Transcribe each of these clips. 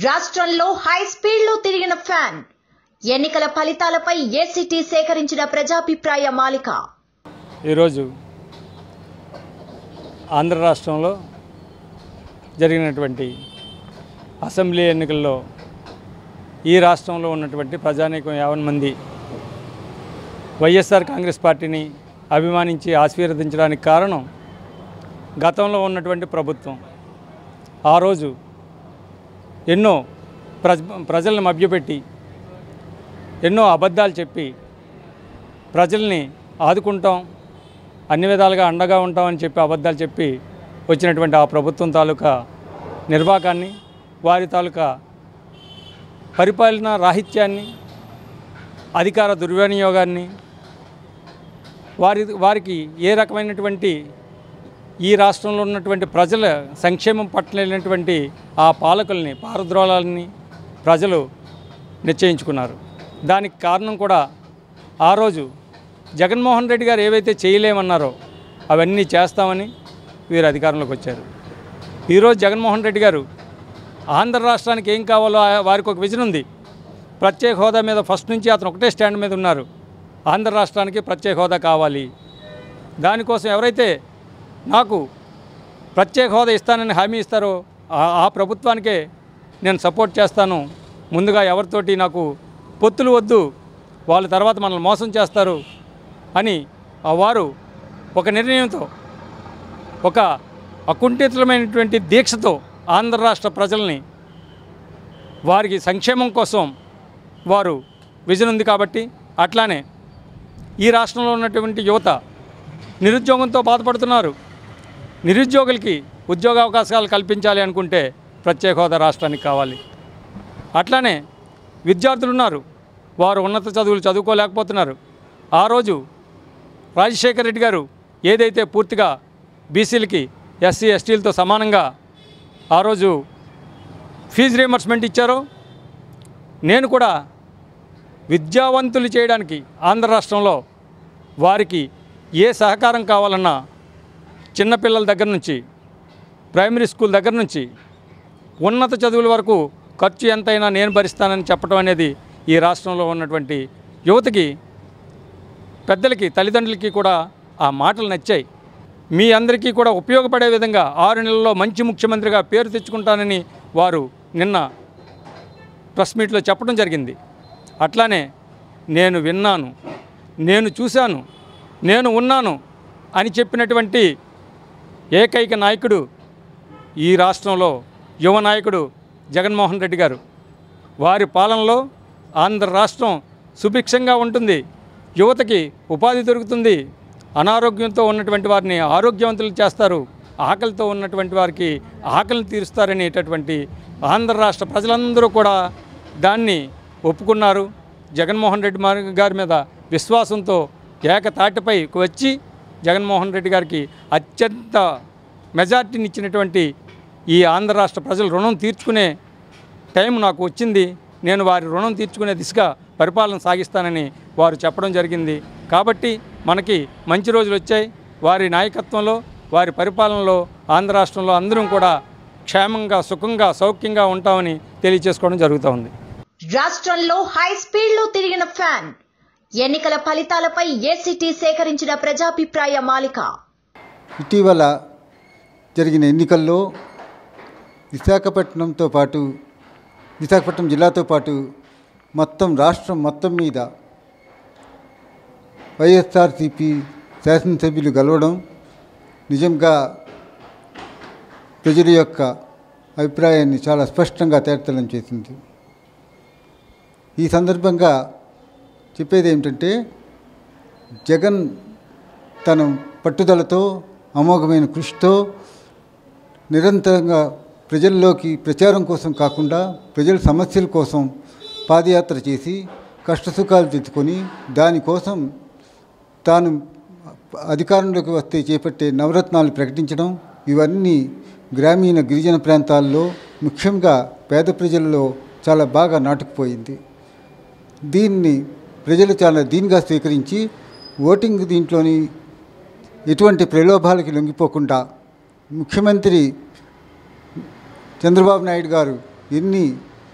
రాష్ట్రంలో హై స్పీడ్లో తిరిగిన ఫ్యాన్ ఎన్నికల ఫలితాలపై ఏసీటీ సేకరించిన ప్రజాభిప్రాయ మాలిక ఈరోజు ఆంధ్ర రాష్ట్రంలో జరిగినటువంటి అసెంబ్లీ ఎన్నికల్లో ఈ రాష్ట్రంలో ఉన్నటువంటి ప్రజానీకం యావన్ మంది వైఎస్ఆర్ కాంగ్రెస్ పార్టీని అభిమానించి ఆశీర్వదించడానికి కారణం గతంలో ఉన్నటువంటి ప్రభుత్వం ఆ రోజు ఎన్నో ప్రజ ప్రజలను మభ్యపెట్టి ఎన్నో అబద్ధాలు చెప్పి ప్రజల్ని ఆదుకుంటాం అన్ని విధాలుగా అండగా ఉంటామని చెప్పి అబద్ధాలు చెప్పి వచ్చినటువంటి ఆ ప్రభుత్వం తాలూకా నిర్వాకాన్ని వారి తాలూకా పరిపాలనా రాహిత్యాన్ని అధికార దుర్వినియోగాన్ని వారి వారికి ఏ రకమైనటువంటి ఈ రాష్ట్రంలో ఉన్నటువంటి ప్రజల సంక్షేమం పట్ల లేనటువంటి ఆ పాలకుల్ని పారద్రోళాలని ప్రజలు నిశ్చయించుకున్నారు దానికి కారణం కూడా ఆ రోజు జగన్మోహన్ రెడ్డి గారు ఏవైతే చేయలేమన్నారో అవన్నీ చేస్తామని వీరు అధికారంలోకి వచ్చారు ఈరోజు జగన్మోహన్ రెడ్డి గారు ఆంధ్ర రాష్ట్రానికి ఏం కావాలో ఆ- వారికి ఒక విజన్ ఉంది ప్రత్యేక హోదా మీద ఫస్ట్ నుంచి అతను ఒకటే స్టాండ్ మీద ఉన్నారు ఆంధ్ర రాష్ట్రానికి ప్రత్యేక హోదా కావాలి దానికోసం ఎవరైతే నాకు ప్రత్యేక హోదా ఇస్తానని హామీ ఇస్తారో ఆ- ఆ ప్రభుత్వానికే నేను సపోర్ట్ చేస్తాను ముందుగా ఎవరితోటి నాకు పొత్తులు వద్దు వాళ్ళ తర్వాత మనల్ని మోసం చేస్తారు అని ఆ వారు ఒక నిర్ణయంతో ఒక అకుంఠితమైనటువంటి దీక్షతో ఆంధ్ర రాష్ట్ర ప్రజల్ని వారికి సంక్షేమం కోసం వారు విజన్ ఉంది కాబట్టి అట్లానే ఈ రాష్ట్రంలో ఉన్నటువంటి యువత నిరుద్యోగంతో బాధపడుతున్నారు నిరుద్యోగులకి ఉద్యోగ అవకాశాలు కల్పించాలి అనుకుంటే ప్రత్యేక హోదా రాష్ట్రానికి కావాలి అట్లానే విద్యార్థులు ఉన్నారు వారు ఉన్నత చదువులు చదువుకోలేకపోతున్నారు ఆ రోజు రాజశేఖర రెడ్డి గారు ఏదైతే పూర్తిగా బీసీలకి ఎస్సీ ఎస్టీలతో సమానంగా ఆ రోజు ఫీజు రియంబర్స్మెంట్ ఇచ్చారో నేను కూడా విద్యావంతులు చేయడానికి ఆంధ్ర రాష్ట్రంలో వారికి ఏ సహకారం కావాలన్నా చిన్నపిల్లల దగ్గర నుంచి ప్రైమరీ స్కూల్ దగ్గర నుంచి ఉన్నత చదువుల వరకు ఖర్చు ఎంతైనా నేను భరిస్తానని చెప్పడం అనేది ఈ రాష్ట్రంలో ఉన్నటువంటి యువతకి పెద్దలకి తల్లిదండ్రులకి కూడా ఆ మాటలు నచ్చాయి మీ అందరికీ కూడా ఉపయోగపడే విధంగా ఆరు నెలల్లో మంచి ముఖ్యమంత్రిగా పేరు తెచ్చుకుంటానని వారు నిన్న ప్రెస్ మీట్లో చెప్పడం జరిగింది అట్లానే నేను విన్నాను నేను చూశాను నేను ఉన్నాను అని చెప్పినటువంటి ఏకైక నాయకుడు ఈ రాష్ట్రంలో యువ నాయకుడు జగన్మోహన్ రెడ్డి గారు వారి పాలనలో ఆంధ్ర రాష్ట్రం సుభిక్షంగా ఉంటుంది యువతకి ఉపాధి దొరుకుతుంది అనారోగ్యంతో ఉన్నటువంటి వారిని ఆరోగ్యవంతులు చేస్తారు ఆకలితో ఉన్నటువంటి వారికి ఆకలిని తీరుస్తారనేటటువంటి ఆంధ్ర రాష్ట్ర ప్రజలందరూ కూడా దాన్ని ఒప్పుకున్నారు జగన్మోహన్ రెడ్డి మార్- గారి మీద విశ్వాసంతో ఏకతాటిపై వచ్చి జగన్మోహన్ రెడ్డి గారికి అత్యంత మెజార్టీని ఇచ్చినటువంటి ఈ ఆంధ్ర రాష్ట్ర ప్రజలు రుణం తీర్చుకునే టైం నాకు వచ్చింది నేను వారి రుణం తీర్చుకునే దిశగా పరిపాలన సాగిస్తానని వారు చెప్పడం జరిగింది కాబట్టి మనకి మంచి రోజులు వచ్చాయి వారి నాయకత్వంలో వారి పరిపాలనలో ఆంధ్ర రాష్ట్రంలో అందరం కూడా క్షేమంగా సుఖంగా సౌఖ్యంగా ఉంటామని తెలియజేసుకోవడం జరుగుతూ ఉంది రాష్ట్రంలో హై స్పీడ్లో తిరిగిన ఫ్యాన్ ఎన్నికల ఫలితాలపై ఏసీటీ సేకరించిన ప్రజాభిప్రాయ మాలిక ఇటీవల జరిగిన ఎన్నికల్లో విశాఖపట్నంతో పాటు విశాఖపట్నం జిల్లాతో పాటు మొత్తం రాష్ట్రం మొత్తం మీద వైఎస్ఆర్సిపి శాసనసభ్యులు గెలవడం నిజంగా ప్రజల యొక్క అభిప్రాయాన్ని చాలా స్పష్టంగా తేటతెల్లం చేసింది ఈ సందర్భంగా చెప్పేది ఏమిటంటే జగన్ తన పట్టుదలతో అమోఘమైన కృషితో నిరంతరంగా ప్రజల్లోకి ప్రచారం కోసం కాకుండా ప్రజల సమస్యల కోసం పాదయాత్ర చేసి కష్టసుఖాలు తెచ్చుకొని దానికోసం తాను అధికారంలోకి వస్తే చేపట్టే నవరత్నాలు ప్రకటించడం ఇవన్నీ గ్రామీణ గిరిజన ప్రాంతాల్లో ముఖ్యంగా పేద ప్రజల్లో చాలా బాగా నాటుకుపోయింది దీన్ని ప్రజలు చాలా దీనిగా స్వీకరించి ఓటింగ్ దీంట్లోని ఎటువంటి ప్రలోభాలకి లొంగిపోకుండా ముఖ్యమంత్రి చంద్రబాబు నాయుడు గారు ఎన్ని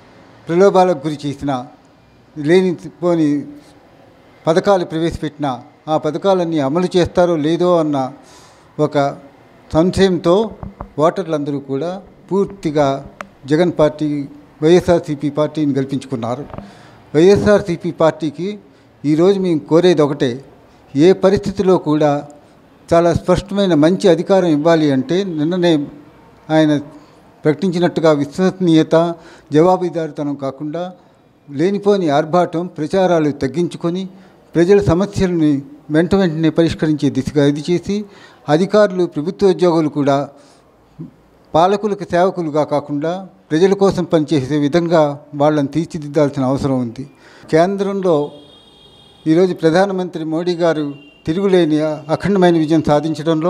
ప్రలోభాలకు గురి చేసిన లేనిపోని పథకాలు ప్రవేశపెట్టిన ఆ పథకాలన్నీ అమలు చేస్తారో లేదో అన్న ఒక సంశయంతో ఓటర్లందరూ కూడా పూర్తిగా జగన్ పార్టీ వైఎస్ఆర్సీపీ పార్టీని గెలిపించుకున్నారు వైఎస్ఆర్సీపీ పార్టీకి ఈరోజు మేము కోరేది ఒకటే ఏ పరిస్థితిలో కూడా చాలా స్పష్టమైన మంచి అధికారం ఇవ్వాలి అంటే నిన్ననే ఆయన ప్రకటించినట్టుగా విశ్వసనీయత జవాబుదారితనం కాకుండా లేనిపోని ఆర్భాటం ప్రచారాలు తగ్గించుకొని ప్రజల సమస్యలని వెంట వెంటనే పరిష్కరించే దిశగా ఇది చేసి అధికారులు ప్రభుత్వ ఉద్యోగులు కూడా పాలకులకు సేవకులుగా కాకుండా ప్రజల కోసం పనిచేసే విధంగా వాళ్ళని తీర్చిదిద్దాల్సిన అవసరం ఉంది కేంద్రంలో ఈరోజు ప్రధానమంత్రి మోడీ గారు తిరుగులేని అఖండమైన విజయం సాధించడంలో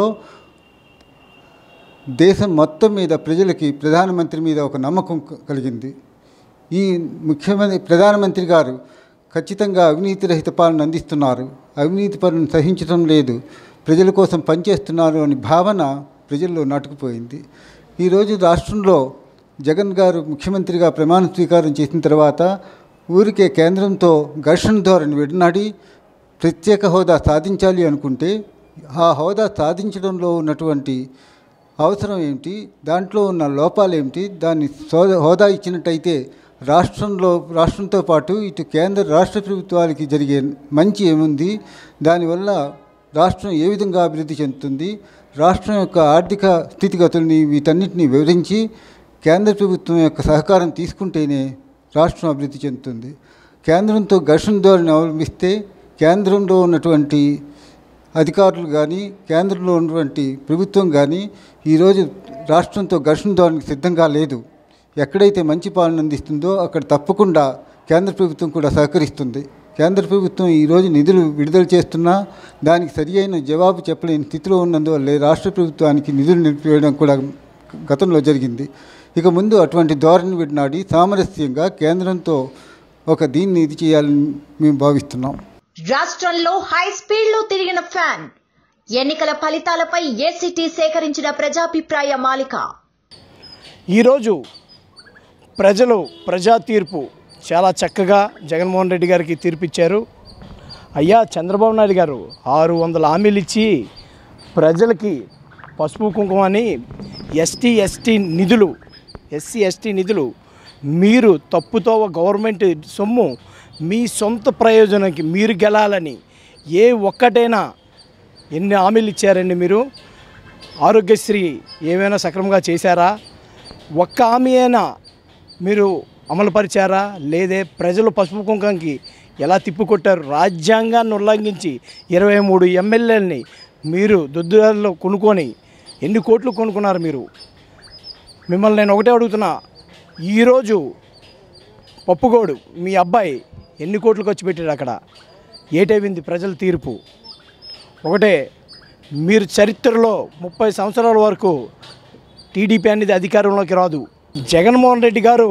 దేశం మొత్తం మీద ప్రజలకి ప్రధానమంత్రి మీద ఒక నమ్మకం క- కలిగింది ఈ ముఖ్యమంత్రి ప్రధానమంత్రి గారు ఖచ్చితంగా అవినీతి రహిత పాలన అందిస్తున్నారు అవినీతి పనులను సహించడం లేదు ప్రజల కోసం పనిచేస్తున్నారు అని భావన ప్రజల్లో నాటుకుపోయింది ఈరోజు రాష్ట్రంలో జగన్ గారు ముఖ్యమంత్రిగా ప్రమాణ స్వీకారం చేసిన తర్వాత ఊరికే కేంద్రంతో ఘర్షణ ధోరణి విడనాడి ప్రత్యేక హోదా సాధించాలి అనుకుంటే ఆ హోదా సాధించడంలో ఉన్నటువంటి అవసరం ఏమిటి దాంట్లో ఉన్న లోపాలు ఏమిటి దాన్ని సో- హోదా ఇచ్చినట్టయితే రాష్ట్రంలో రాష్ట్రంతో పాటు ఇటు కేంద్ర రాష్ట్ర ప్రభుత్వాలకి జరిగే మంచి ఏముంది దానివల్ల రాష్ట్రం ఏ విధంగా అభివృద్ధి చెందుతుంది రాష్ట్రం యొక్క ఆర్థిక స్థితిగతుల్ని వీటన్నిటిని వివరించి కేంద్ర ప్రభుత్వం యొక్క సహకారం తీసుకుంటేనే రాష్ట్రం అభివృద్ధి చెందుతుంది కేంద్రంతో ఘర్షణ ధోరణి అవలంబిస్తే కేంద్రంలో ఉన్నటువంటి అధికారులు కానీ కేంద్రంలో ఉన్నటువంటి ప్రభుత్వం కానీ ఈరోజు రాష్ట్రంతో ఘర్షణ ధోరణికి సిద్ధంగా లేదు ఎక్కడైతే మంచి పాలన అందిస్తుందో అక్కడ తప్పకుండా కేంద్ర ప్రభుత్వం కూడా సహకరిస్తుంది కేంద్ర ప్రభుత్వం ఈరోజు నిధులు విడుదల చేస్తున్నా దానికి సరి అయిన జవాబు చెప్పలేని స్థితిలో ఉన్నందువల్లే రాష్ట్ర ప్రభుత్వానికి నిధులు నిలిపివేయడం కూడా గతంలో జరిగింది ఇక ముందు అటువంటి ధోరణి విడినాడి సామరస్యంగా కేంద్రంతో ఒక దీన్ని ఇది చేయాలని మేము భావిస్తున్నాం రాష్ట్రంలో హై స్పీడ్ లో తిరిగిన ఫ్యాన్ ఎన్నికల ఫలితాలపై ఏసీటీ సేకరించిన ప్రజాభిప్రాయ మాలిక ఈరోజు ప్రజలు ప్రజా తీర్పు చాలా చక్కగా జగన్మోహన్ రెడ్డి గారికి తీర్పిచ్చారు అయ్యా చంద్రబాబు నాయుడు గారు ఆరు వందల హామీలు ఇచ్చి ప్రజలకి పసుపు కుంకుమని ఎస్టీ ఎస్టీ నిధులు ఎస్సీ ఎస్టీ నిధులు మీరు తప్పుతో గవర్నమెంట్ సొమ్ము మీ సొంత ప్రయోజనానికి మీరు గెలాలని ఏ ఒక్కటైనా ఎన్ని హామీలు ఇచ్చారండి మీరు ఆరోగ్యశ్రీ ఏమైనా సక్రమంగా చేశారా ఒక్క హామీ అయినా మీరు అమలుపరిచారా లేదే ప్రజలు పసుపు కుంకంకి ఎలా తిప్పుకొట్టారు రాజ్యాంగాన్ని ఉల్లంఘించి ఇరవై మూడు ఎమ్మెల్యేలని మీరు దొద్దులలో కొనుక్కొని ఎన్ని కోట్లు కొనుక్కున్నారు మీరు మిమ్మల్ని నేను ఒకటే అడుగుతున్నా ఈరోజు పప్పుగోడు మీ అబ్బాయి ఎన్ని కోట్లు ఖర్చు పెట్టాడు అక్కడ ఏటైంది ప్రజల తీర్పు ఒకటే మీరు చరిత్రలో ముప్పై సంవత్సరాల వరకు టీడీపీ అనేది అధికారంలోకి రాదు జగన్మోహన్ రెడ్డి గారు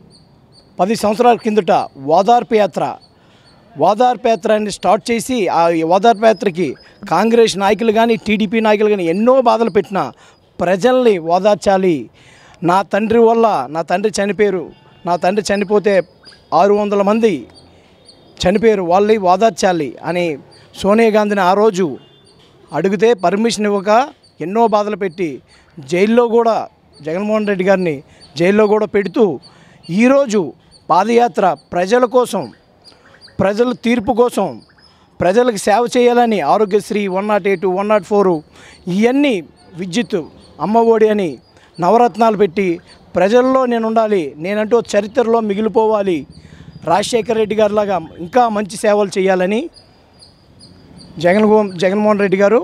పది సంవత్సరాల కిందట ఓదార్పు యాత్ర ఓదార్పు యాత్ర అని స్టార్ట్ చేసి ఆ ఓదార్పు యాత్రకి కాంగ్రెస్ నాయకులు కానీ టీడీపీ నాయకులు కానీ ఎన్నో బాధలు పెట్టిన ప్రజల్ని ఓదార్చాలి నా తండ్రి వల్ల నా తండ్రి చనిపోయారు నా తండ్రి చనిపోతే ఆరు వందల మంది చనిపోయారు వాళ్ళని ఓదార్చాలి అని సోనియా గాంధీని ఆ రోజు అడిగితే పర్మిషన్ ఇవ్వక ఎన్నో బాధలు పెట్టి జైల్లో కూడా జగన్మోహన్ రెడ్డి గారిని జైల్లో కూడా పెడుతూ ఈరోజు పాదయాత్ర ప్రజల కోసం ప్రజల తీర్పు కోసం ప్రజలకు సేవ చేయాలని Aarogyasri one nought eight one nought four ఇవన్నీ విద్యుత్ అమ్మఒడి అని నవరత్నాలు పెట్టి ప్రజల్లో నేను ఉండాలి నేనంటూ చరిత్రలో మిగిలిపోవాలి రాజశేఖర రెడ్డి గారిలాగా ఇంకా మంచి సేవలు చేయాలని జగన్ జగన్మోహన్ రెడ్డి గారు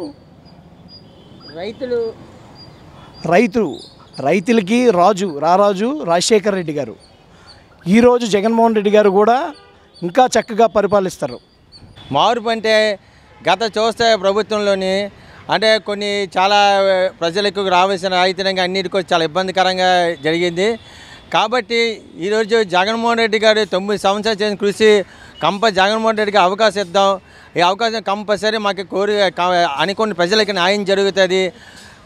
రైతులు రైతు రైతులకి రాజు రారాజు రాజశేఖర రెడ్డి గారు ఈరోజు జగన్మోహన్ రెడ్డి గారు కూడా ఇంకా చక్కగా పరిపాలిస్తారు మార్పు అంటే గత చూస్తే ప్రభుత్వంలోని అంటే కొన్ని చాలా ప్రజలకు రావాల్సిన రాయితీనంగా అన్నిటికీ చాలా ఇబ్బందికరంగా జరిగింది కాబట్టి ఈరోజు జగన్మోహన్ రెడ్డి గారు తొమ్మిది సంవత్సరాలు చేసిన కృషి కంప జగన్మోహన్ రెడ్డికి అవకాశం ఇద్దాం ఈ అవకాశం కంపల్సరీ మాకు కోరి క- అనుకున్న ప్రజలకి న్యాయం జరుగుతుంది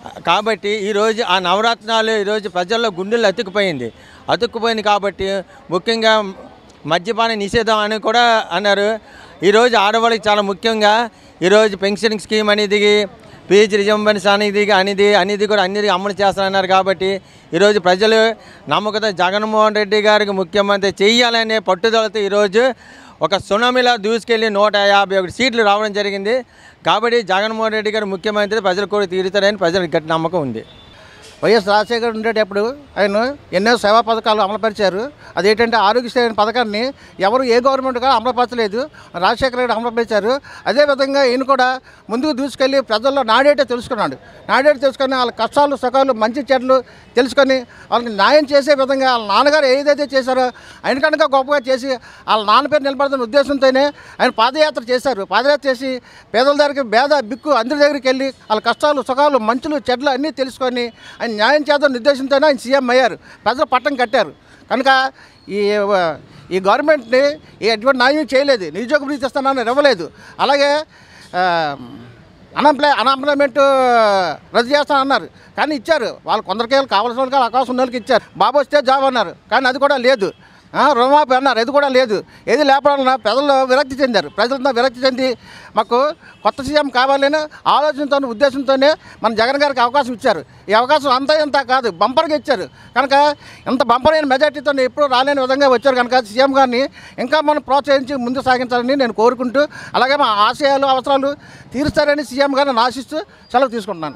కాబట్టి ఈరోజు ఆ నవరత్నాలు ఈరోజు ప్రజల్లో గుండెల్లో అతుక్కుపోయింది అతుక్కుపోయింది కాబట్టి ముఖ్యంగా మద్యపాన నిషేధం అని కూడా అన్నారు ఈరోజు ఆడవాళ్ళకి చాలా ముఖ్యంగా ఈరోజు పెన్షన్ స్కీమ్ అనేది పీజీ రిజంబెన్స్ అనేది అనేది అనేది కూడా అన్ని అమలు చేస్తానన్నారు కాబట్టి ఈరోజు ప్రజలు నమ్మకత జగన్మోహన్ రెడ్డి గారికి ముఖ్యమంత్రి చెయ్యాలనే పట్టుదలతో ఈరోజు ఒక సునామీలా దూసుకెళ్ళి నూట యాభై ఒకటి సీట్లు రావడం జరిగింది కాబట్టి జగన్మోహన్ రెడ్డి గారు ముఖ్యమంత్రి ప్రజలు కూడా తీరుతారని ప్రజలకు గట్టి నమ్మకం ఉంది వైఎస్ రాజశేఖర్ ఉండేటప్పుడు ఆయన ఎన్నో సేవా పథకాలు అమలుపరిచారు అదేంటంటే ఆరోగ్యశ్రీ అనే పథకాన్ని ఎవరు ఏ గవర్నమెంట్ కూడా అమలుపరచలేదు రాజశేఖర రెడ్డి అమలుపరిచారు అదేవిధంగా ఈయన కూడా ముందుకు దూసుకెళ్ళి ప్రజల్లో నాడేటో తెలుసుకున్నాడు నాడేటో తెలుసుకొని వాళ్ళ కష్టాలు సుఖాలు మంచి చెడ్లు తెలుసుకొని వాళ్ళకి న్యాయం చేసే విధంగా వాళ్ళ నాన్నగారు ఏదైతే చేశారో ఆయన కనుక గొప్పగా చేసి వాళ్ళ నాన్న పేరు నిలబడుతున్న ఉద్దేశంతోనే ఆయన పాదయాత్ర చేశారు పాదయాత్ర చేసి పేదల దగ్గరికి భేద బిక్కు అందరి దగ్గరికి వెళ్ళి వాళ్ళ కష్టాలు సుఖాలు మంచులు చెడ్లు అన్నీ తెలుసుకొని ఆయన న్యాయం చేద్దాం ఉద్దేశంతోనే ఆయన సీఎం అయ్యారు ప్రజలు పట్టం కట్టారు కనుక ఈ ఈ గవర్నమెంట్ని ఎటువంటి న్యాయం చేయలేదు నిరుద్యోగ భృతి ఇస్తానని ఇవ్వలేదు అలాగే ఆ, అన్ఎంప్లాయ్ అన్ఎంప్లాయ్మెంట్ రద్దు చేస్తానన్నారు కానీ ఇచ్చారు వాళ్ళు కొందరికి కావాల్సిన వాళ్ళకి అవకాశం ఉన్న వాళ్ళకి ఇచ్చారు బాబు వస్తే జాబ్ అన్నారు కానీ అది కూడా లేదు ఆ, రుణమాఫీ అన్నారు అది కూడా లేదు ఏది లేకపోవడం వలన ప్రజలు విరక్తి చెందారు ప్రజలంతా విరక్తి చెంది మాకు కొత్త సీఎం కావాలని ఆలోచనతో ఉద్దేశంతోనే మన జగన్ గారికి అవకాశం ఇచ్చారు ఈ అవకాశం అంతా ఇంత కాదు బంపర్గా ఇచ్చారు కనుక ఇంత బంపర్ అయిన మెజార్టీతో ఎప్పుడూ రాలేని విధంగా వచ్చారు కనుక సీఎం గారిని ఇంకా మనం ప్రోత్సహించి ముందు సాగించాలని నేను కోరుకుంటూ అలాగే మా ఆశయాలు అవసరాలు తీరుస్తారని సీఎం గారిని ఆశిస్తూ సెలవు తీసుకుంటున్నాను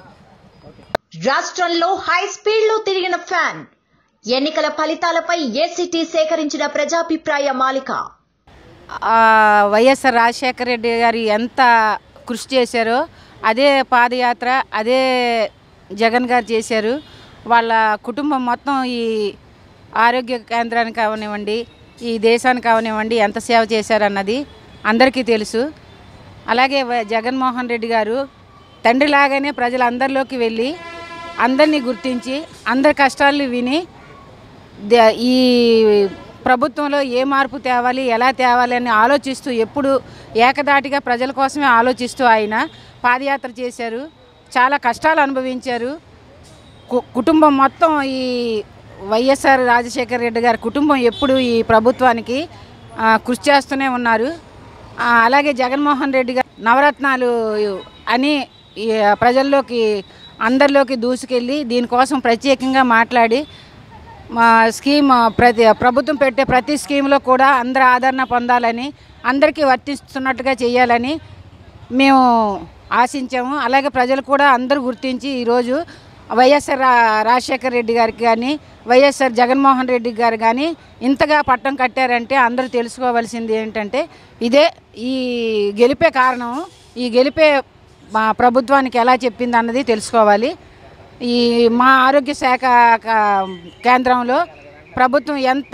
రాష్ట్రంలో హై స్పీడ్ లో తిరిగిన ఫ్యాన్ ఎన్నికల ఫలితాలపై ఏసీటీ సేకరించిన ప్రజాభిప్రాయ మాలిక ఆ, వైఎస్ఆర్ రాజశేఖర రెడ్డి గారు ఎంత కృషి చేశారో అదే పాదయాత్ర అదే జగన్ గారు చేశారు వాళ్ళ కుటుంబం మొత్తం ఈ ఆరోగ్య కేంద్రానికి అవనివ్వండి ఈ దేశానికి అవనివ్వండి ఎంత సేవ చేశారన్నది అందరికీ తెలుసు అలాగే వ- జగన్మోహన్ రెడ్డి గారు తండ్రిలాగానే ప్రజలందరిలోకి వెళ్ళి అందరినీ గుర్తించి అందరి కష్టాలు విని ద- ఈ ప్రభుత్వంలో ఏ మార్పు తేవాలి ఎలా తేవాలి అని ఆలోచిస్తూ ఎప్పుడు ఏకదాటిగా ప్రజల కోసమే ఆలోచిస్తూ ఆయన పాదయాత్ర చేశారు చాలా కష్టాలు అనుభవించారు కు- కుటుంబం మొత్తం ఈ వైఎస్ఆర్ రాజశేఖర రెడ్డి గారి కుటుంబం ఎప్పుడు ఈ ప్రభుత్వానికి ఆ, కృషి చేస్తూనే ఉన్నారు ఆ, అలాగే జగన్మోహన్ రెడ్డి గారు నవరత్నాలు అని ఈ ప్రజల్లోకి అందరిలోకి దూసుకెళ్ళి దీనికోసం ప్రత్యేకంగా మాట్లాడి మా స్కీమ్ ప్రతి ప్రభుత్వం పెట్టే ప్రతి స్కీమ్లో కూడా అందరు ఆదరణ పొందాలని అందరికీ వర్తిస్తున్నట్టుగా చేయాలని మేము ఆశించాము అలాగే ప్రజలు కూడా అందరూ గుర్తించి ఈరోజు వైఎస్ఆర్ రా- రాజశేఖర్ రెడ్డి గారికి కానీ వైఎస్ఆర్ జగన్మోహన్ రెడ్డి గారు కానీ ఇంతగా పట్టం కట్టారంటే అందరూ తెలుసుకోవాల్సింది ఏంటంటే ఇదే ఈ గెలిపే కారణం ఈ గెలిపే మా ప్రభుత్వానికి ఎలా చెప్పింది అన్నది తెలుసుకోవాలి ఈ మా ఆరోగ్య శాఖ క- కేంద్రంలో ప్రభుత్వం ఎంత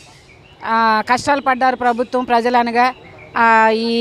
ఆ, కష్టాలు పడ్డారు ప్రభుత్వం ప్రజలనగా ఆ, ఈ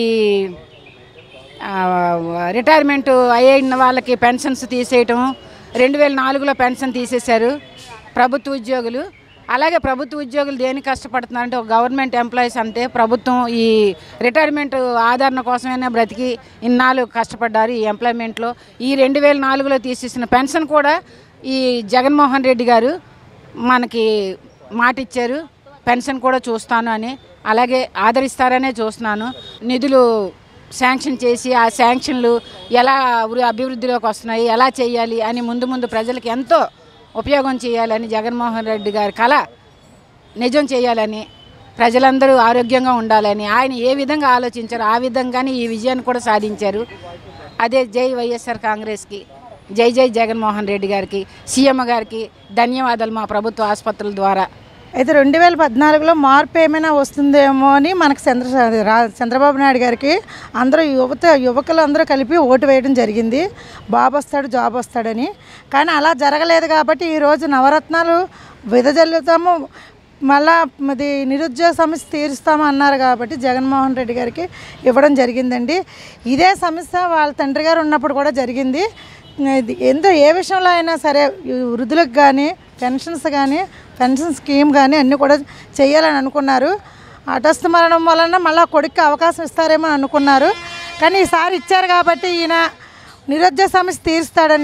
ఆ, రిటైర్మెంట్ అయ్యిన వాళ్ళకి పెన్షన్స్ తీసేయటం రెండు వేల నాలుగులో పెన్షన్ తీసేశారు ప్రభుత్వ ఉద్యోగులు అలాగే ప్రభుత్వ ఉద్యోగులు దేనికి కష్టపడుతున్నారంటే ఒక గవర్నమెంట్ ఎంప్లాయీస్ అంటే ప్రభుత్వం ఈ రిటైర్మెంట్ ఆదరణ కోసమైనా బ్రతికి ఇన్నాళ్ళు కష్టపడ్డారు ఈ ఎంప్లాయ్మెంట్లో ఈ రెండు వేల నాలుగులో తీసేసిన పెన్షన్ కూడా ఈ జగన్మోహన్ రెడ్డి గారు మనకి మాట ఇచ్చారు పెన్షన్ కూడా చూస్తాను అని అలాగే ఆదరిస్తారనే చూస్తున్నాను నిధులు శాంక్షన్ చేసి ఆ శాంక్షన్లు ఎలా వృ- అభివృద్ధిలోకి వస్తున్నాయి ఎలా చేయాలి అని ముందు ముందు ప్రజలకు ఎంతో ఉపయోగం చేయాలని జగన్మోహన్ రెడ్డి గారి కళ నిజం చేయాలని ప్రజలందరూ ఆరోగ్యంగా ఉండాలని ఆయన ఏ విధంగా ఆలోచించారో ఆ విధంగానే ఈ విజయాన్ని కూడా సాధించారు అదే జై వైఎస్ఆర్ కాంగ్రెస్కి జై జై జగన్మోహన్ రెడ్డి గారికి సీఎం గారికి ధన్యవాదాలు మా ప్రభుత్వ ఆసుపత్రుల ద్వారా అయితే రెండు వేల పద్నాలుగులో మార్పు ఏమైనా వస్తుందేమో అని మనకు చంద్ర రా- చంద్రబాబు నాయుడు గారికి అందరూ యువత యువకులు అందరూ కలిపి ఓటు వేయడం జరిగింది బాబు వస్తాడు జాబ్ వస్తాడని కానీ అలా జరగలేదు కాబట్టి ఈరోజు నవరత్నాలు విదజల్లుతాము మళ్ళా అది నిరుద్యోగ సమస్య తీరుస్తాము అన్నారు కాబట్టి జగన్మోహన్ రెడ్డి గారికి ఇవ్వడం జరిగిందండి ఇదే సమస్య వాళ్ళ తండ్రి గారు ఉన్నప్పుడు కూడా జరిగింది ఇది ఎంతో ఏ విషయంలో అయినా సరే ఈ వృద్ధులకు కానీ పెన్షన్స్ కానీ పెన్షన్ స్కీమ్ కానీ అన్నీ కూడా చేయాలని అనుకున్నారు హఠాస్తు మరణం వలన మళ్ళీ కొడుక్కి అవకాశం ఇస్తారేమో అనుకున్నారు కానీ ఈసారి ఇచ్చారు కాబట్టి ఈయన నిరుద్యోగ సమస్య తీరుస్తాడని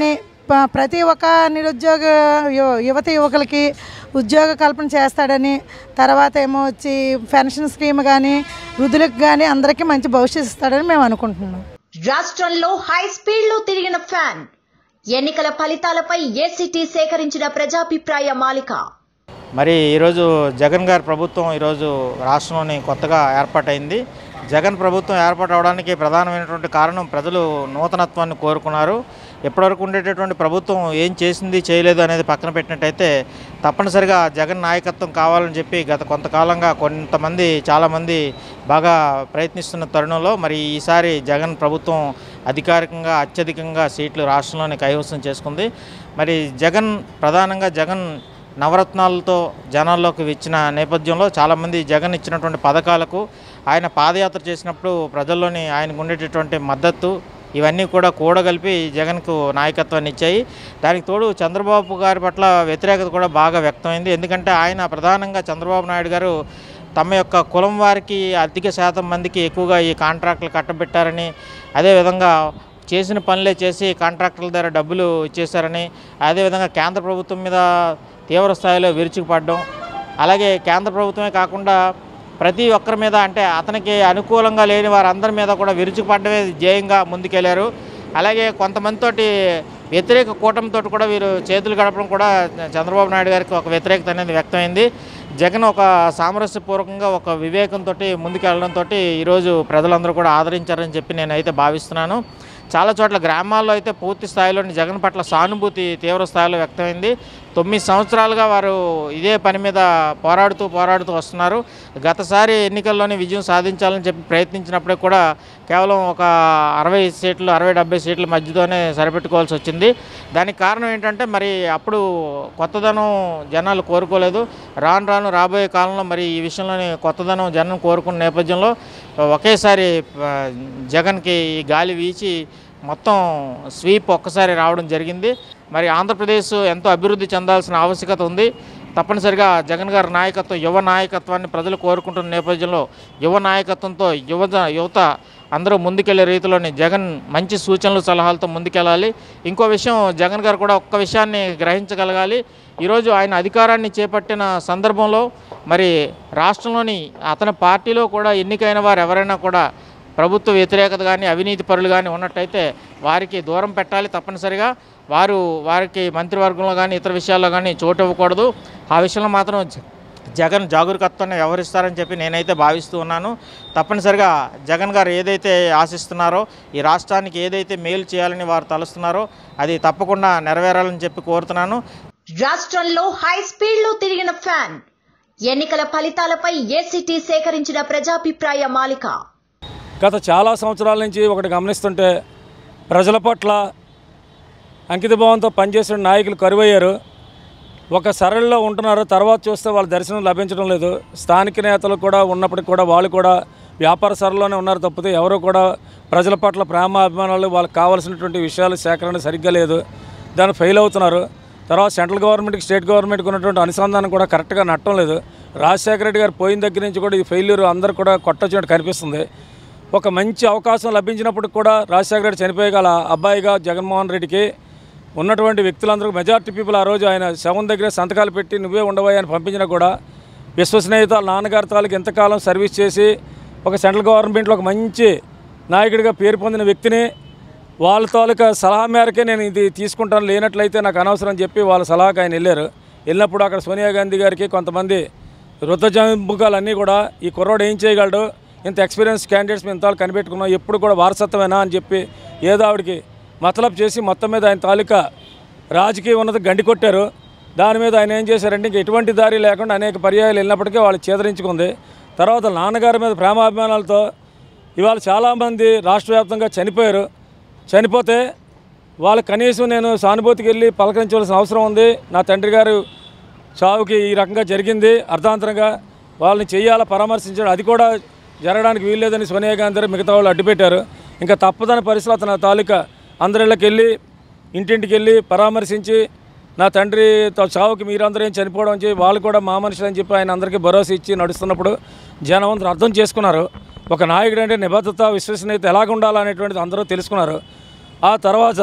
ప- ప్రతి ఒక్క నిరుద్యోగ యు- యువత యువకులకి ఉద్యోగ కల్పన చేస్తాడని తర్వాత ఏమో వచ్చి పెన్షన్ స్కీమ్ కానీ వృద్ధులకు కానీ అందరికీ మంచి భవిష్యత్తు ఇస్తాడని మేము అనుకుంటున్నాం రాష్ట్రంలో హై స్పీడ్ లో తిరిగిన ఫ్యాన్ ఎన్నికల ఫలితాలపై ఏసీటీ సేకరించిన ప్రజాభిప్రాయ మాలిక మరి ఈరోజు జగన్ గారి ప్రభుత్వం ఈరోజు రాష్ట్రంలోని కొత్తగా ఏర్పాటైంది జగన్ ప్రభుత్వం ఏర్పాటు అవడానికి ప్రధానమైనటువంటి కారణం ప్రజలు నూతనత్వాన్ని కోరుకున్నారు ఇప్పటివరకు ఉండేటటువంటి ప్రభుత్వం ఏం చేసింది చేయలేదు అనేది పక్కన పెట్టినట్టయితే తప్పనిసరిగా జగన్ నాయకత్వం కావాలని చెప్పి గత కొంతకాలంగా కొంతమంది చాలామంది బాగా ప్రయత్నిస్తున్న తరుణంలో మరి ఈసారి జగన్ ప్రభుత్వం అధికారికంగా అత్యధికంగా సీట్లు రాష్ట్రంలోని కైవసం చేసుకుంది మరి జగన్ ప్రధానంగా జగన్ నవరత్నాలతో జనాల్లోకి వచ్చిన నేపథ్యంలో చాలామంది జగన్ ఇచ్చినటువంటి పథకాలకు ఆయన పాదయాత్ర చేసినప్పుడు ప్రజల్లోని ఆయనకు ఉండేటటువంటి మద్దతు ఇవన్నీ కూడా కూడగలిపి జగన్కు నాయకత్వాన్ని ఇచ్చాయి దానికి తోడు చంద్రబాబు గారి పట్ల వ్యతిరేకత కూడా బాగా వ్యక్తమైంది ఎందుకంటే ఆయన ప్రధానంగా చంద్రబాబు నాయుడు గారు తమ యొక్క కులం వారికి అధిక శాతం మందికి ఎక్కువగా ఈ కాంట్రాక్టులు కట్టబెట్టారని అదేవిధంగా చేసిన పనులే చేసి కాంట్రాక్టర్ల ద్వారా డబ్బులు ఇచ్చేశారని అదేవిధంగా కేంద్ర ప్రభుత్వం మీద తీవ్ర స్థాయిలో విరుచుకుపడడం అలాగే కేంద్ర ప్రభుత్వమే కాకుండా ప్రతి ఒక్కరి మీద అంటే అతనికి అనుకూలంగా లేని వారందరి మీద కూడా విరుచుకుపడమే ధ్యేయంగా ముందుకెళ్లారు అలాగే కొంతమందితోటి వ్యతిరేక కూటమితో కూడా వీరు చేతులు గడపడం కూడా చంద్రబాబు నాయుడు గారికి ఒక వ్యతిరేకత అనేది వ్యక్తమైంది జగన్ ఒక సామరస్యపూర్వకంగా ఒక వివేకంతో ముందుకెళ్ళడంతో ఈరోజు ప్రజలందరూ కూడా ఆదరించారని చెప్పి నేనైతే భావిస్తున్నాను చాలా చోట్ల గ్రామాల్లో అయితే పూర్తి స్థాయిలోని జగన్ పట్ల సానుభూతి తీవ్ర స్థాయిలో వ్యక్తమైంది తొమ్మిది సంవత్సరాలుగా వారు ఇదే పని మీద పోరాడుతూ పోరాడుతూ వస్తున్నారు గతసారి ఎన్నికల్లోనే విజయం సాధించాలని చెప్పి ప్రయత్నించినప్పుడే కూడా కేవలం ఒక అరవై సీట్లు అరవై డెబ్బై సీట్ల మధ్యతోనే సరిపెట్టుకోవాల్సి వచ్చింది దానికి కారణం ఏంటంటే మరి అప్పుడు కొత్తదనం జనాలు కోరుకోలేదు రాను రాను రాబోయే కాలంలో మరి ఈ విషయంలోని కొత్తదనం జనం కోరుకున్న నేపథ్యంలో ఒకేసారి ఆ, జగన్కి ఈ గాలి వీచి మొత్తం స్వీప్ ఒక్కసారి రావడం జరిగింది మరి ఆంధ్రప్రదేశ్ ఎంతో అభివృద్ధి చెందాల్సిన ఆవశ్యకత ఉంది తప్పనిసరిగా జగన్ గారి నాయకత్వం యువ నాయకత్వాన్ని ప్రజలు కోరుకుంటున్న నేపథ్యంలో యువ నాయకత్వంతో యువత యువత అందరూ ముందుకెళ్లే రీతిలోని జగన్ మంచి సూచనలు సలహాలతో ముందుకెళ్ళాలి ఇంకో విషయం జగన్ గారు కూడా ఒక్క విషయాన్ని గ్రహించగలగాలి ఈరోజు ఆయన అధికారాన్ని చేపట్టిన సందర్భంలో మరి రాష్ట్రంలోని అతని పార్టీలో కూడా ఎన్నికైన వారు ఎవరైనా కూడా ప్రభుత్వ వ్యతిరేకత కానీ అవినీతి పరులు కానీ ఉన్నట్టయితే వారికి దూరం పెట్టాలి తప్పనిసరిగా వారు వారికి మంత్రివర్గంలో కానీ ఇతర విషయాల్లో కానీ చోటు ఇవ్వకూడదు ఆ విషయంలో మాత్రం జ- జగన్ జాగరూకత్వాన్ని వ్యవహరిస్తారని చెప్పి నేనైతే భావిస్తూ ఉన్నాను తప్పనిసరిగా జగన్ గారు ఏదైతే ఆశిస్తున్నారో ఈ రాష్ట్రానికి ఏదైతే మేలు చేయాలని వారు తలుస్తున్నారో అది తప్పకుండా నెరవేరాలని చెప్పి కోరుతున్నాను రాష్ట్రంలో హై స్పీడ్ లో తిరిగిన ఫ్యాన్ ఎన్నికల ఫలితాలపై ఏసీటీ సేకరించిన ప్రజాభిప్రాయ మాలిక గత చాలా సంవత్సరాల నుంచి ఒకటి గమనిస్తుంటే ప్రజల పట్ల అంకితభావంతో పనిచేసిన నాయకులు కరువయ్యారు ఒక సరళిలో ఉంటున్నారు తర్వాత చూస్తే వాళ్ళ దర్శనం లభించడం లేదు స్థానిక నేతలు కూడా ఉన్నప్పటికీ కూడా వాళ్ళు కూడా వ్యాపార సరళిలోనే ఉన్నారు తప్పితే ఎవరు కూడా ప్రజల పట్ల ప్రేమ అభిమానాలు వాళ్ళకి కావాల్సినటువంటి విషయాలు సేకరణ సరిగ్గా లేదు దాన్ని ఫెయిల్ అవుతున్నారు తర్వాత సెంట్రల్ గవర్నమెంట్కి స్టేట్ గవర్నమెంట్కి ఉన్నటువంటి అనుసంధానం కూడా కరెక్ట్గా నట్టం లేదు రాజశేఖర రెడ్డి గారు పోయిన దగ్గర నుంచి కూడా ఈ ఫెయిల్యూర్ అందరూ కూడా కొట్టొచ్చినట్టు కనిపిస్తుంది ఒక మంచి అవకాశం లభించినప్పుడు కూడా రాజశేఖర రెడ్డి చనిపోయగల అబ్బాయిగా జగన్మోహన్ రెడ్డికి ఉన్నటువంటి వ్యక్తులందరూ మెజార్టీ పీపుల్ ఆ రోజు ఆయన శవం దగ్గర సంతకాలు పెట్టి నువ్వే ఉండవయ్యా అని పంపించినా కూడా విశ్వసనీయత వాళ్ళ నాన్నగారి తాలూకు ఎంతకాలం సర్వీస్ చేసి ఒక సెంట్రల్ గవర్నమెంట్లో ఒక మంచి నాయకుడిగా పేరు పొందిన వ్యక్తిని వాళ్ళ తాలూకా సలహా మేరకే నేను ఇది తీసుకుంటాను లేనట్లయితే నాకు అనవసరం అని చెప్పి వాళ్ళ సలహాకి ఆయన వెళ్ళారు వెళ్ళినప్పుడు అక్కడ సోనియా గాంధీ గారికి కొంతమంది వృద్ధజంబుకాలన్నీ కూడా ఈ కుర్రోడు ఏం చేయగలడు ఇంత ఎక్స్పీరియన్స్ క్యాండిడేట్స్ మేము ఇంతవాళ్ళు కనిపెట్టుకున్నాం ఎప్పుడు కూడా వారసత్వమేనా అని చెప్పి ఏదో ఆవిడకి మతలబ్ చేసి మొత్తం మీద ఆయన తాలూకా రాజకీయ ఉన్నత గండి కొట్టారు దాని మీద ఆయన ఏం చేశారంటే ఇంక ఎటువంటి దారి లేకుండా అనేక పర్యాయాలు వెళ్ళినప్పటికీ వాళ్ళు చేదరించుకుంది తర్వాత నాన్నగారి మీద ప్రేమాభిమానాలతో ఇవాళ చాలామంది రాష్ట్ర వ్యాప్తంగా చనిపోయారు చనిపోతే వాళ్ళు కనీసం నేను సానుభూతికి వెళ్ళి పలకరించవలసిన అవసరం ఉంది నా తండ్రి గారు చావుకి ఈ రకంగా జరిగింది అర్ధాంతరంగా వాళ్ళని చెయ్యాలా పరామర్శించడం అది కూడా జరగడానికి వీల్లేదని సోనియా గాంధీ గారు మిగతా వాళ్ళు అడ్డుపెట్టారు ఇంకా తప్పదని పరిస్థితులు అతని తాలూకా అందరిళ్ళకి వెళ్ళి ఇంటింటికి వెళ్ళి పరామర్శించి నా తండ్రి త- చావుకి మీరందరూ ఏం చనిపోవడం అని చెప్పి వాళ్ళు కూడా మా మనుషులు అని చెప్పి ఆయన అందరికీ భరోసా ఇచ్చి నడుస్తున్నప్పుడు జనం అందరూ అర్థం చేసుకున్నారు ఒక నాయకుడు అంటే నిబద్ధత విశ్వసనీయత ఎలాగ ఉండాలనేటువంటిది అందరూ తెలుసుకున్నారు ఆ తర్వాత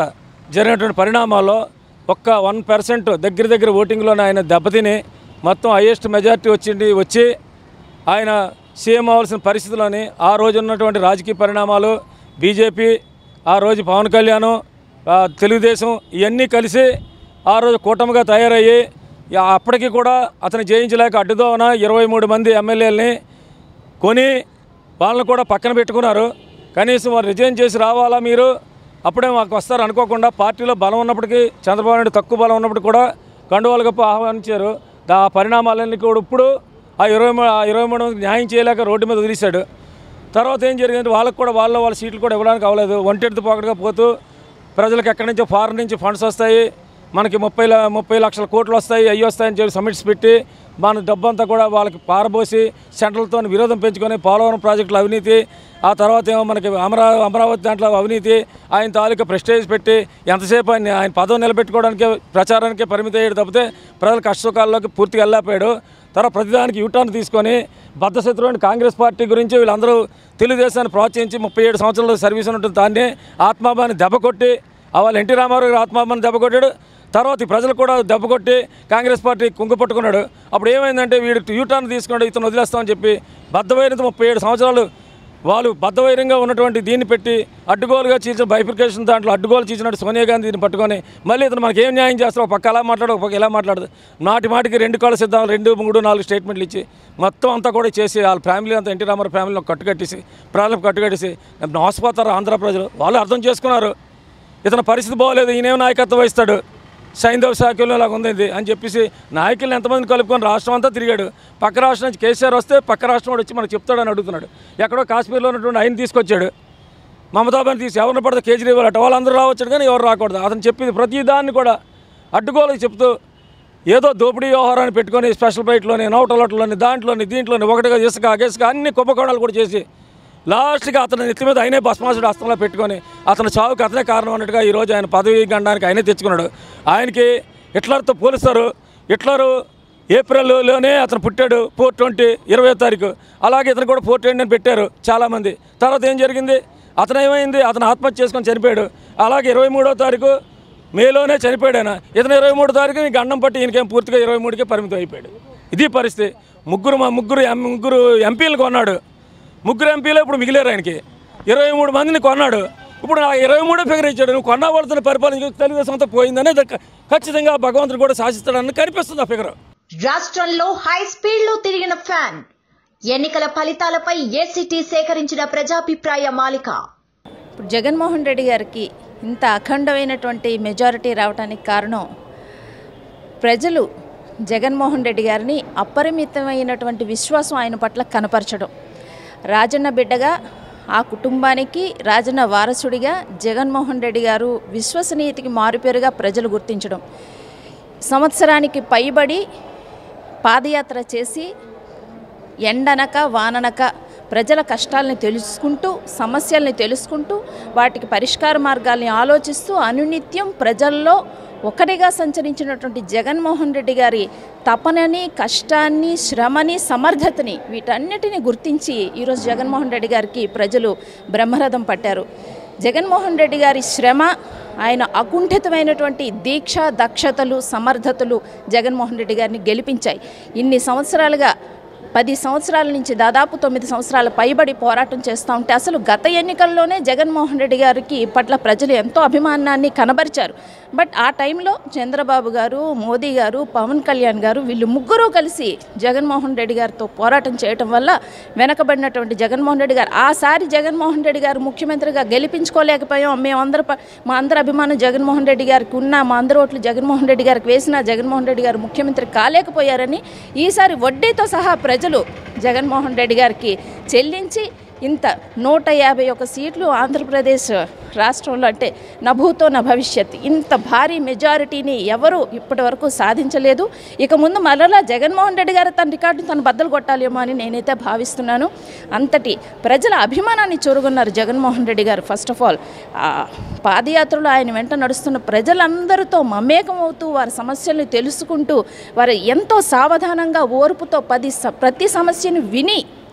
జరిగినటువంటి పరిణామాల్లో ఒక్క వన్ పర్సెంట్ దగ్గర దగ్గర ఓటింగ్లోనే ఆయన దెబ్బతిని మొత్తం హైయెస్ట్ మెజారిటీ వచ్చింది వచ్చి ఆయన సీఎం అవ్వాల్సిన పరిస్థితుల్లోని ఆ రోజు ఉన్నటువంటి రాజకీయ పరిణామాలు బీజేపీ ఆ రోజు పవన్ కళ్యాణ్ ఆ, తెలుగుదేశం ఇవన్నీ కలిసి ఆ రోజు కూటమిగా తయారయ్యి ఇక అప్పటికి కూడా అతను జయించలేక అడ్డుదోన ఇరవై మూడు మంది ఎమ్మెల్యేలని కొని వాళ్ళని కూడా పక్కన పెట్టుకున్నారు కనీసం వారు రిజైన్ చేసి రావాలా మీరు అప్పుడే మాకు వస్తారు అనుకోకుండా పార్టీలో బలం ఉన్నప్పటికీ చంద్రబాబు నాయుడు తక్కువ బలం ఉన్నప్పటికీ కూడా కండువాలు గొప్ప ఆహ్వానించారు దా ఆ పరిణామాలన్నీ కూడా ఇప్పుడు ఆ ఇరవై మూ- ఆ ఇరవై మూడు మందికి న్యాయం చేయలేక రోడ్డు మీద వదిలేశాడు తర్వాత ఏం జరిగిందంటే వాళ్ళకు కూడా వాళ్ళ వాళ్ళ సీట్లు కూడా ఇవ్వడానికి అవ్వలేదు ఒంటెడుతు పోకడగా పోతూ ప్రజలకు ఎక్కడి నుంచో ఫారెన్ నుంచి ఫండ్స్ వస్తాయి మనకి ముప్పై ల- ముప్పై లక్షల కోట్లు వస్తాయి అయ్యి వస్తాయని చెప్పి సమిట్స్ పెట్టి మన డబ్బంతా కూడా వాళ్ళకి పారబోసి సెంట్రల్తో విరోధం పెంచుకొని పోలవరం ప్రాజెక్టుల అవినీతి ఆ తర్వాత ఏమో మనకి అమరా అమరావతి దాంట్లో అవినీతి ఆయన తాలూకా ప్రెస్టేజ్ పెట్టి ఎంతసేపు ఆయన ఆయన పదవి నిలబెట్టుకోవడానికి ప్రచారానికి పరిమితి అయ్యాడు తప్పితే ప్రజల కష్టసుఖాల్లోకి పూర్తిగా వెళ్ళలేకపోయాడు తర్వాత ప్రతిదానికి యూటర్న్ తీసుకొని బద్ధశత్రువు కాంగ్రెస్ పార్టీ గురించి వీళ్ళందరూ తెలుగుదేశాన్ని ప్రోత్సహించి ముప్పై ఏడు సంవత్సరాలు సర్వీస్ ఉన్నట్టు దాన్ని ఆత్మాభాన్ని దెబ్బ కొట్టి ఆ వాళ్ళు ఎన్టీ రామారావు గారు ఆత్మాభాన్ని దెబ్బ కొట్టాడు తర్వాత ఈ ప్రజలు కూడా దెబ్బ కొట్టి కాంగ్రెస్ పార్టీ కుంగు పట్టుకున్నాడు అప్పుడు ఏమైందంటే వీడు యూటర్న్ తీసుకున్నాడు ఇతను వదిలేస్తామని చెప్పి బద్దవైనంత ముప్పై ఏడు సంవత్సరాలు వాళ్ళు బద్దవైరంగా ఉన్నటువంటి దీన్ని పెట్టి అడ్డుగోలుగా చీల్చిన బైఫికేషన్ దాంట్లో అడ్డుగోలు చీల్చినట్టు సోనియా గాంధీ దీన్ని పట్టుకొని మళ్ళీ ఇతను మనకి ఏం న్యాయం చేస్తారో ఒక పక్క అలా మాట్లాడు ఒక పక్క ఇలా మాట్లాడదు నాటి మాటికి రెండు కాళ్ళ సిద్ధాలు రెండు మూడు నాలుగు స్టేట్మెంట్లు ఇచ్చి మొత్తం అంతా కూడా చేసి వాళ్ళ ఫ్యామిలీ అంతా ఎన్టీ రామారావు ఫ్యామిలీలో కట్టుకట్టేసి ప్రజలకు కట్టుకట్టేసి మోసపోతారు ఆంధ్ర ప్రజలు వాళ్ళు అర్థం చేసుకున్నారు ఇతని పరిస్థితి బాగోలేదు ఈయనేమో నాయకత్వం వహిస్తాడు సైంధవ శాఖలో లాగా ఉంది ఇది అని చెప్పేసి నాయకులను ఎంతమందిని కలుపుకొని రాష్ట్రం అంతా తిరిగాడు పక్క రాష్ట్రం నుంచి కేసీఆర్ వస్తే పక్క రాష్ట్రం వాడు వచ్చి మనకు చెప్తాడని అడుగుతున్నాడు ఎక్కడో కాశ్మీర్లో ఉన్నటువంటి ఆయన తీసుకొచ్చాడు మమతాబాని తీసి ఎవరిని పడితే కేజ్రీవాల్ అట వాళ్ళందరూ రావచ్చు కానీ ఎవరు రాకూడదు అతను చెప్పింది ప్రతి దాన్ని కూడా అడ్డుకోవాలని చెప్తూ ఏదో దోపిడీ వ్యవహారాన్ని పెట్టుకొని స్పెషల్ ఫ్లైట్లోని నౌటలట్లోని దాంట్లోని దీంట్లోని ఒకటిగా ఇసుక ఇసుక అన్ని కుంభకోణాలు కూడా చేసి లాస్ట్గా అతని నెత్తి మీద ఆయనే భస్మాసుడు హస్తంలో పెట్టుకొని అతని చావుకి అతనే కారణం అన్నట్టుగా ఈరోజు ఆయన పదవి గండానికి ఆయనే తెచ్చుకున్నాడు ఆయనకి హిట్లర్తో పోలుస్తారు హిట్లరు ఏప్రిల్లోనే అతను పుట్టాడు ఫోర్ ట్వంటీ ఇరవై తారీఖు అలాగే ఇతను కూడా ఫోర్ ట్వంటీ అని పెట్టారు చాలామంది తర్వాత ఏం జరిగింది అతను ఏమైంది అతను ఆత్మహత్య చేసుకొని చనిపోయాడు అలాగే ఇరవై మూడో తారీఖు మేలోనే చనిపోయాడు ఆయన ఇతను ఇరవై మూడు తారీఖు నీకు గండం పట్టి ఈయనకేం పూర్తిగా ఇరవై మూడుకే పరిమితం అయిపోయాడు ఇది పరిస్థితి ముగ్గురు మా ముగ్గురు ఎం- ముగ్గురు ఎంపీలు కొన్నాడు ముగ్గురు ఎంపీలు ఇప్పుడు మిగిలేరు ఆయనకి ఇరవై మూడు మందిని కొన్నాడు ఇప్పుడు ఆ ఇరవై మూడో ఫిగర్ ఇచ్చాడు నువ్వు కొన్న వాళ్ళతో పరిపాలన తెలుగుదేశం అంతా పోయిందని అది ఖచ్చితంగా భగవంతుడు కూడా శాసిస్తాడని కనిపిస్తుంది ఆ ఫిగర్ రాష్ట్రంలో హై స్పీడ్ లో తిరిగిన ఫ్యాన్ ఎన్నికల ఫలితాలపై ఏసీటీ సేకరించిన ప్రజాభిప్రాయ మాలిక ఇప్పుడు జగన్మోహన్ రెడ్డి గారికి ఇంత అఖండమైనటువంటి మెజారిటీ రావడానికి కారణం ప్రజలు జగన్మోహన్ రెడ్డి గారిని అపరిమితమైనటువంటి విశ్వాసం ఆయన పట్ల కనపరచడం రాజన్న బిడ్డగా ఆ కుటుంబానికి రాజన్న వారసుడిగా జగన్మోహన్ రెడ్డి గారు విశ్వసనీయతకి మారుపేరుగా ప్రజలు గుర్తించడం సంవత్సరానికి పైబడి పాదయాత్ర చేసి ఎండనక వాననక ప్రజల కష్టాలని తెలుసుకుంటూ సమస్యల్ని తెలుసుకుంటూ వాటికి పరిష్కార మార్గాల్ని ఆలోచిస్తూ అనునిత్యం ప్రజల్లో ఒకటిగా సంచరించినటువంటి జగన్మోహన్ రెడ్డి గారి తపనని కష్టాన్ని శ్రమని సమర్థతని వీటన్నిటిని గుర్తించి ఈరోజు జగన్మోహన్ రెడ్డి గారికి ప్రజలు బ్రహ్మరథం పట్టారు జగన్మోహన్ రెడ్డి గారి శ్రమ ఆయన అకుంఠితమైనటువంటి దీక్ష దక్షతలు సమర్థతలు జగన్మోహన్ రెడ్డి గారిని గెలిపించాయి ఇన్ని సంవత్సరాలుగా పది సంవత్సరాల నుంచి దాదాపు తొమ్మిది సంవత్సరాల పైబడి పోరాటం చేస్తూ ఉంటే అసలు గత ఎన్నికల్లోనే జగన్మోహన్ రెడ్డి గారికి పట్ల ప్రజలు ఎంతో అభిమానాన్ని కనబరిచారు బట్ ఆ టైంలో చంద్రబాబు గారు మోదీ గారు పవన్ కళ్యాణ్ గారు వీళ్ళు ముగ్గురు కలిసి జగన్మోహన్ రెడ్డి గారితో పోరాటం చేయటం వల్ల వెనకబడినటువంటి జగన్మోహన్ రెడ్డి గారు ఆసారి జగన్మోహన్ రెడ్డి గారు ముఖ్యమంత్రిగా గెలిపించుకోలేకపోయాం మేమందరూ ప- మా అందరి అభిమానం జగన్మోహన్ రెడ్డి గారికి ఉన్న మా అందరి ఓట్లు జగన్మోహన్ రెడ్డి గారికి వేసిన జగన్మోహన్ రెడ్డి గారు ముఖ్యమంత్రి కాలేకపోయారని ఈసారి వడ్డీతో సహా ప్రజలు జగన్మోహన్ రెడ్డి గారికి చెల్లించి ఇంత నూట యాభై ఒక సీట్లు ఆంధ్రప్రదేశ్ రాష్ట్రంలో అంటే నభూతో నా భవిష్యత్ ఇంత భారీ మెజారిటీని ఎవరు ఇప్పటి వరకు సాధించలేదు ఇక ముందు మరలా జగన్మోహన్ రెడ్డి గారు తన రికార్డును తను బద్దలు కొట్టాలేమో అని నేనైతే భావిస్తున్నాను అంతటి ప్రజల అభిమానాన్ని చూరుకున్నారు జగన్మోహన్ రెడ్డి గారు ఫస్ట్ ఆఫ్ ఆల్ పాదయాత్రలో ఆయన వెంట నడుస్తున్న ప్రజలందరితో మమేకం అవుతూ వారి సమస్యల్ని తెలుసుకుంటూ వారు ఎంతో సావధానంగా ఓర్పుతో పది స- ప్రతి సమస్యను విని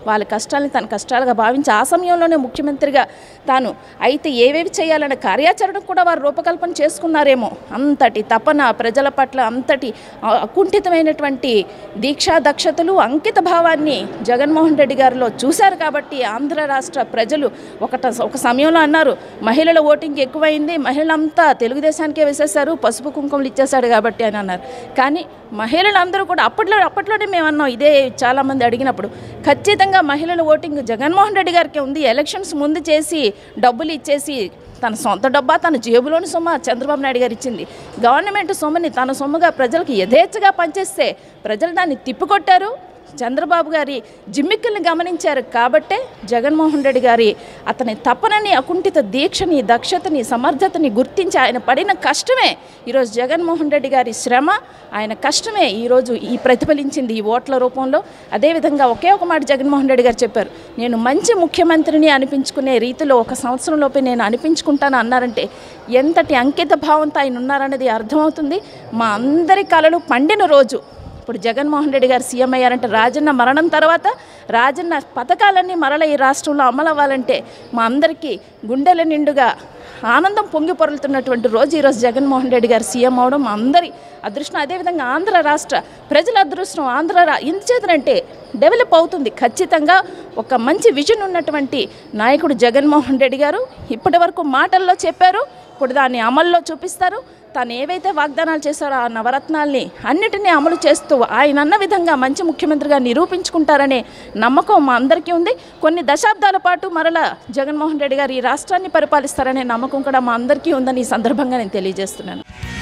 వాళ్ళ కష్టాలని తన కష్టాలుగా భావించి ఆ సమయంలోనే ముఖ్యమంత్రిగా తాను అయితే ఏవేవి చేయాలనే కార్యాచరణ కూడా వారు రూపకల్పన చేసుకున్నారేమో అంతటి తపన ప్రజల పట్ల అంతటి ఆ, అకుంఠితమైనటువంటి దీక్షా దక్షతలు అంకిత భావాన్ని జగన్మోహన్ రెడ్డి గారిలో చూశారు కాబట్టి ఆంధ్ర రాష్ట్ర ప్రజలు ఒకట ఒక సమయంలో అన్నారు మహిళల ఓటింగ్ ఎక్కువైంది మహిళలంతా తెలుగుదేశానికే వేసేశారు పసుపు కుంకుమలు ఇచ్చేశాడు కాబట్టి అని అన్నారు కానీ మహిళలందరూ కూడా అప్పట్లో అప్పట్లోనే మేము అన్నాం ఇదే చాలామంది అడిగినప్పుడు ఖచ్చితంగా మహిళల ఓటింగ్ జగన్మోహన్ రెడ్డి గారికి ఉంది ఎలక్షన్స్ ముందు చేసి డబ్బులు ఇచ్చేసి తన సొంత డబ్బా తన జేబులోని సొమ్మ చంద్రబాబు నాయుడు గారు ఇచ్చింది గవర్నమెంట్ సొమ్ముని తన సొమ్ముగా ప్రజలకు యథేచ్ఛగా పనిచేస్తే ప్రజలు దాన్ని తిప్పికొట్టారు చంద్రబాబు గారి జిమ్మిక్కుల్ని గమనించారు కాబట్టే జగన్మోహన్ రెడ్డి గారి అతని తపనని అకుంఠిత దీక్షని దక్షతని సమర్థతని గుర్తించి ఆయన పడిన కష్టమే ఈరోజు జగన్మోహన్ రెడ్డి గారి శ్రమ ఆయన కష్టమే ఈరోజు ఈ ప్రతిఫలించింది ఈ ఓట్ల రూపంలో అదేవిధంగా ఒకే ఒక మాట జగన్మోహన్ రెడ్డి గారు చెప్పారు నేను మంచి ముఖ్యమంత్రిని అనిపించుకునే రీతిలో ఒక సంవత్సరంలోపే నేను అనిపించుకుంటాను అన్నారంటే ఎంతటి అంకిత భావంతో ఆయన ఉన్నారనేది అర్థమవుతుంది మా అందరి కళలు పండిన రోజు ఇప్పుడు జగన్మోహన్ రెడ్డి గారు సీఎం అయ్యారంటే రాజన్న మరణం తర్వాత రాజన్న పథకాలన్నీ మరల ఈ రాష్ట్రంలో అమలు అవ్వాలంటే మా అందరికీ గుండెల నిండుగా ఆనందం పొంగి పొరలుతున్నటువంటి రోజు ఈరోజు జగన్మోహన్ రెడ్డి గారు సీఎం అవడం మా అందరి అదృష్టం అదేవిధంగా ఆంధ్ర రాష్ట్ర ప్రజల అదృష్టం ఆంధ్ర రా ఎందుచేతనంటే డెవలప్ అవుతుంది ఖచ్చితంగా ఒక మంచి విజన్ ఉన్నటువంటి నాయకుడు జగన్మోహన్ రెడ్డి గారు ఇప్పటి వరకు మాటల్లో చెప్పారు ఇప్పుడు దాన్ని అమల్లో చూపిస్తారు తాను ఏవైతే వాగ్దానాలు చేశారో ఆ నవరత్నాల్ని అన్నిటినీ అమలు చేస్తూ ఆయన అన్న విధంగా మంచి ముఖ్యమంత్రిగా నిరూపించుకుంటారనే నమ్మకం మా అందరికీ ఉంది కొన్ని దశాబ్దాల పాటు మరలా జగన్మోహన్ రెడ్డి గారు ఈ రాష్ట్రాన్ని పరిపాలిస్తారనే నమ్మకం కూడా మా అందరికీ ఉందని ఈ సందర్భంగా నేను తెలియజేస్తున్నాను